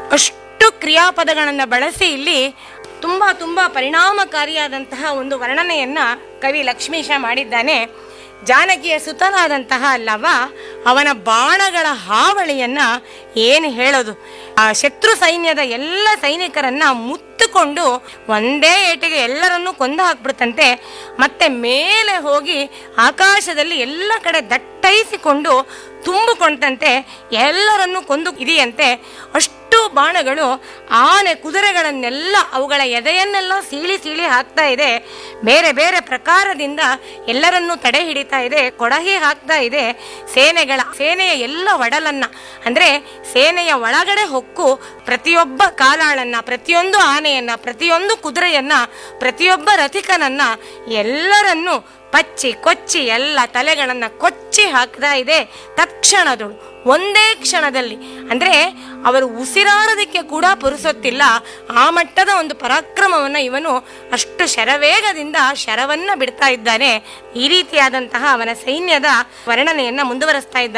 ಅಷ್ಟು ಕ್ರಿಯಾಪದಗಳನ್ನು ಬಳಸಿ ಇಲ್ಲಿ ತುಂಬ ತುಂಬ ಪರಿಣಾಮಕಾರಿಯಾದಂತಹ ಒಂದು ವರ್ಣನೆಯನ್ನ ಕವಿ ಲಕ್ಷ್ಮೀಶ ಮಾಡಿದ್ದಾನೆ ಜಾನಕಿಯ ಸುತನಾದಂತಹ ಲವ ಅವನ ಬಾಣಗಳ ಹಾವಳಿಯನ್ನ ಏನು ಹೇಳೋದು ಆ ಶತ್ರು ಸೈನ್ಯದ ಎಲ್ಲ ಸೈನಿಕರನ್ನ ಮುತ್ತುಕೊಂಡು ಒಂದೇ ಏಟಿಗೆ ಎಲ್ಲರನ್ನೂ ಕೊಂದು ಹಾಕ್ಬಿಡ್ತಂತೆ ಮತ್ತೆ ಮೇಲೆ ಹೋಗಿ ಆಕಾಶದಲ್ಲಿ ಎಲ್ಲ ಕಡೆ ದಟ್ಟೈಸಿಕೊಂಡು ತುಂಬಿಕೊಂಡಂತೆ ಎಲ್ಲರನ್ನೂ ಕೊಂದು ಇದೆಯಂತೆ ಅಷ್ಟು ಬಾಣಗಳು ಆನೆ ಕುದುರೆಗಳನ್ನೆಲ್ಲ ಅವುಗಳ ಎದೆಯನ್ನೆಲ್ಲ ಸೀಳಿ ಸೀಳಿ ಹಾಕ್ತಾ ಇದೆ ಬೇರೆ ಬೇರೆ ಪ್ರಕಾರದಿಂದ ಎಲ್ಲರನ್ನೂ ತಡೆ ಹಿಡಿತಾ ಇದೆ ಕೊಡಹಿ ಹಾಕ್ತಾ ಇದೆ ಸೇನೆಗಳ ಸೇನೆಯ ಎಲ್ಲ ಒಡಲನ್ನ ಅಂದ್ರೆ ಸೇನೆಯ ಒಳಗಡೆ ಹೊಕ್ಕು ಪ್ರತಿಯೊಬ್ಬ ಕಾಲಾಳನ್ನ ಪ್ರತಿಯೊಂದು ಆನೆಯನ್ನ ಪ್ರತಿಯೊಂದು ಕುದುರೆಯನ್ನ ಪ್ರತಿಯೊಬ್ಬ ರಥಿಕನನ್ನ ಎಲ್ಲರನ್ನೂ ಪಚ್ಚಿ ಕೊಚ್ಚಿ ಎಲ್ಲ ತಲೆಗಳನ್ನ ಕೊಚ್ಚಿ ಹಾಕ್ತಾ ಇದೆ ತಕ್ಷಣದಳು ಒಂದೇ ಕ್ಷಣದಲ್ಲಿ ಅಂದ್ರೆ ಅವರು ಉಸಿರಾಡೋದಕ್ಕೆ ಕೂಡ ಪುರುಸೊತ್ತಿಲ್ಲ ಆ ಮಟ್ಟದ ಒಂದು ಪರಾಕ್ರಮವನ್ನ ಇವನು ಅಷ್ಟು ಶರವೇಗದಿಂದ ಶರವನ್ನ ಬಿಡ್ತಾ ಇದ್ದಾನೆ ಈ ರೀತಿಯಾದಂತಹ ಅವನ ಸೈನ್ಯದ ವರ್ಣನೆಯನ್ನ ಮುಂದುವರಿಸ್ತಾ ಇದ್ದಾನೆ